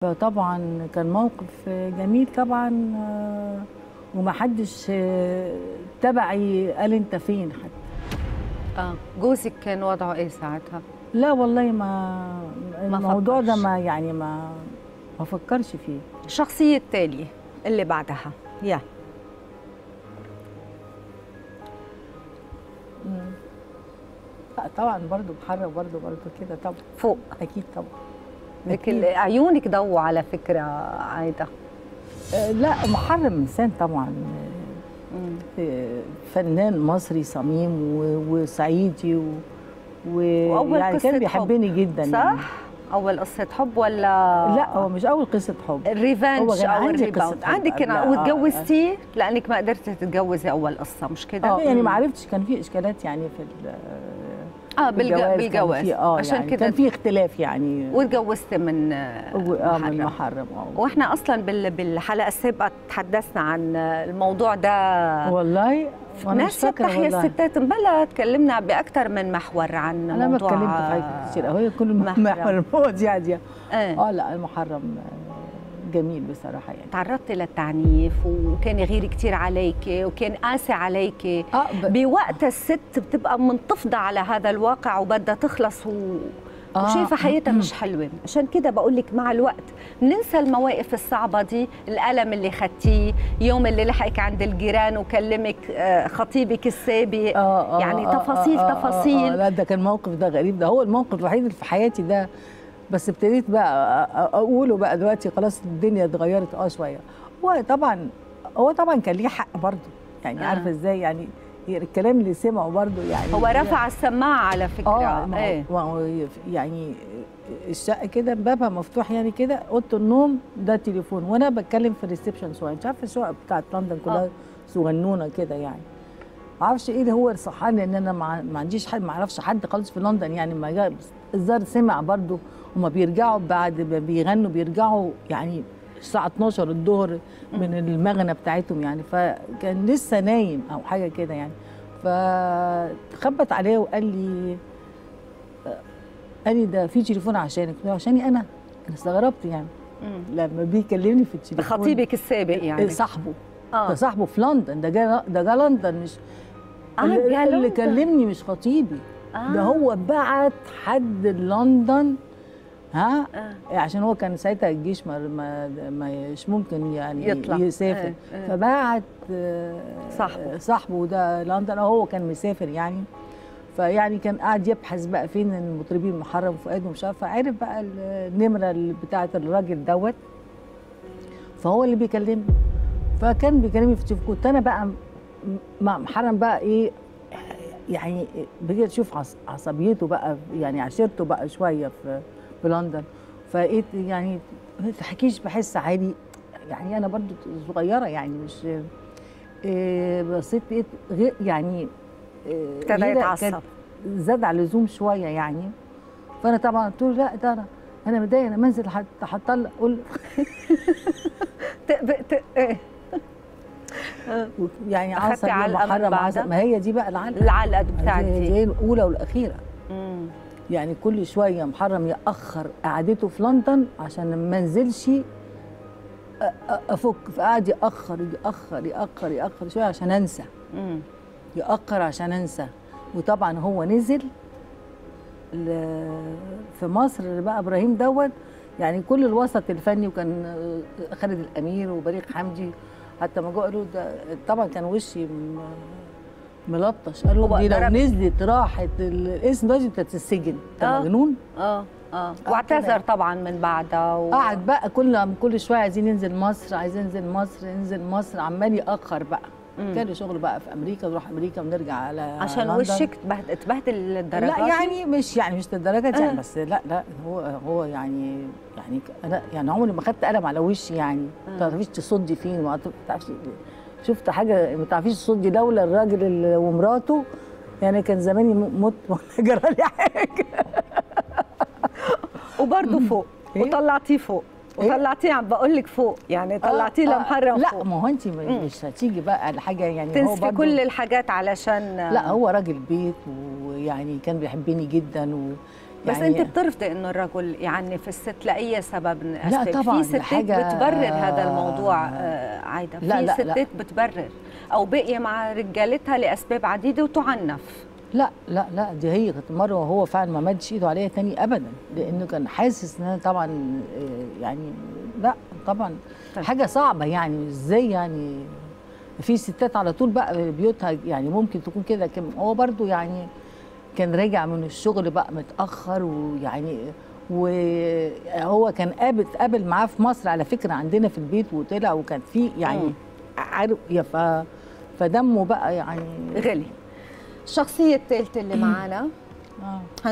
فطبعا كان موقف جميل طبعا آه، ومحدش آه، تبعي قال انت فين حتى اه جوزك كان وضعه ايه ساعتها؟ لا والله ما الموضوع ده فكرش. ما يعني ما ما فكرش فيه الشخصية التالية اللي بعدها يا لا طبعا برضو محرم برضو برضو كده طبعا فوق اكيد طبعا لكن عيونك ضووا على فكرة عايدة آه، لا محرم انسان طبعا مم. آه، فنان مصري صميم و- وصعيدي و وأول ويعني قصة كان بيحبني جدا يعني. صح؟ أول قصة حب ولا لا هو مش اول قصه حب الريفنج هو كان أو عندي الريباوند قصة حب عندك كان قبلها، آه، وتجوزتيه لأنك ما قدرتي تتجوزي أول قصة مش كده؟ اه يعني مم. ما عرفتش كان في اشكالات يعني في ال- اه بالج- كان بالجواز في اه عشان يعني كده كان في اختلاف يعني وتجوزت من آه، و- اه من محرم. محرم اه واحنا اصلا بال- بالحلقه السابقه تحدثنا عن الموضوع ده والله وانا مش ناس فاكره تحيا والله الستات بلا تكلمنا باكثر من محور عن انا ما موضوع اتكلمت في حاجات كتير قوي كل محرم. محور المواضيع دي آه. اه لا المحرم آه، جميل بصراحه يعني تعرضتي للتعنيف وكان يغير كثير عليك وكان قاسي عليك اه ب... بوقت الست بتبقى منتفضة على هذا الواقع وبدها تخلص و... آه. وشايفة حياتها مش حلوة عشان كده بقول لك مع الوقت بننسى المواقف الصعبة دي الألم اللي خدتيه يوم اللي لحقك عند الجيران وكلمك آه، خطيبك السابق آه آه يعني آه تفاصيل آه آه تفاصيل آه لا ده كان موقف ده غريب ده هو الموقف الوحيد اللي في حياتي ده بس ابتديت بقى أ- أ- اقوله بقى دلوقتي خلاص الدنيا اتغيرت اه شويه هو طبعا هو طبعا كان ليه حق برضه يعني آه. عارفه ازاي يعني الكلام اللي سمعه برضه يعني هو رفع السماعة على فكرة اه ما هو- ايه ما هو يعني الشقه كده بابها مفتوح يعني كده اوضه النوم ده تليفون وانا بتكلم في الريسبشن صغير انت عارفه الشقه بتاعت لندن كلها آه. صغنونه كده يعني ما اعرفش ايه اللي هو صحاني لان انا ما ما عنديش حد ما اعرفش حد خالص في لندن يعني ما جا- بس الظاهر سمع برضو هما بيرجعوا بعد ما بيغنوا بيرجعوا يعني الساعه 12 الظهر من المغنى بتاعتهم يعني فكان لسه نايم او حاجه كده يعني فخبط عليه وقال لي قال لي ده في تليفون عشانك قلت له عشاني انا انا استغربت يعني مم. لما بيكلمني في التليفون خطيبك السابق يعني صاحبه ده اه صاحبه في لندن ده جا ده جا لندن مش آه، اللي, جا اللي لندن. كلمني مش خطيبي آه. ده هو بعت حد لندن ها آه. عشان هو كان ساعتها الجيش ما ما مش ممكن يعني يطلع. يسافر آه، آه. فبعت آه، صاحبه. صاحبه ده لندن أو هو كان مسافر يعني فيعني كان قاعد يبحث بقى فين المطربين محرم فؤاد ومش عارف فعرف بقى النمره اللي بتاعه الراجل دوت فهو اللي بيكلمني فكان بيكلمني في التليفون كنت انا بقى م- مع محرم بقى ايه يعني بديت اشوف عص- عصبيته بقى يعني عشرته بقى شويه في في لندن فايه يعني ما تحكيش بحس عادي يعني انا برضو صغيره يعني مش إيه بصيت لقيت غير يعني إيه ابتدى غيرة يتعصب. كانت زاد على اللزوم شويه يعني فانا طبعا قلت له لا ده انا انا متضايقه انا منزل هطلق اقول ت- ب- ت- إيه. يعني أخدتي عصب علقة من محرم بعدها؟ عصب ما هي دي بقى العلقه العلقة زي, بتاعتي زي الاولى والاخيره مم. يعني كل شويه محرم ياخر قعدته في لندن عشان ما انزلش أ- أ- افك فقعد ياخر ياخر ياخر ياخر شويه عشان انسى مم. ياخر عشان انسى وطبعا هو نزل ل- في مصر بقى ابراهيم دوت يعني كل الوسط الفني وكان آه، خالد الامير وبليغ حمدي حتى ما جوا قالوا ده طبعا كان وشي م- ملطش هو قالوا دي لو ضرب- نزلت راحت الاسم ده انت تتسجن انت آه. مجنون اه اه كده واعتذر يعني. طبعا من بعدها و... قعد بقى كل كل شويه عايزين ننزل مصر عايزين ننزل مصر ننزل مصر عمال ياخر بقى مم. كان له شغل بقى في امريكا نروح امريكا ونرجع على عشان لندن. وشك تبهد- اتبهدل للدرجات لا يعني مش يعني مش للدرجه دي آه. يعني بس لا لا هو هو يعني يعني ك- انا يعني عمري ما خدت قلم على وشي يعني ما آه. تعرفيش تصدي فين ما تعرفيش شفت حاجه ما تعرفيش تصدي لولا الراجل اللي- ومراته يعني كان زماني م- مت ولا جرى لي حاجه وبرضه فوق إيه؟ وطلعتيه فوق إيه؟ وطلعتيه عم بقول لك فوق يعني طلعتيه آه، آه، لمحرم لا فوق ما هو انت مم. مش هتيجي بقى على حاجه يعني هو تنسفي برضه- كل الحاجات علشان لا هو راجل بيت ويعني كان بيحبني جدا بس يعني- انت بترفضي انه الرجل يعنف الست لاي سبب من لا الاسباب طبعاً، في ده ستات حاجة- بتبرر هذا الموضوع آه، عايده في لا، لا، لا. ستات بتبرر او باقيه مع رجالتها لاسباب عديده وتعنف لا لا لا دي هي كانت مره وهو فعلا ما مدش ايده عليا تاني ابدا لانه كان حاسس ان انا طبعا آه، يعني لا طبعا طيب. حاجه صعبه يعني ازاي يعني في ستات على طول بقى بيوتها يعني ممكن تكون كده لكن هو برضو يعني كان راجع من الشغل بقى متاخر ويعني وهو كان قابل قابل معاه في مصر على فكره عندنا في البيت وطلع وكان في يعني مم. عارف يا ف فدمه بقى يعني غلي الشخصيه الثالثه اللي معنا آه.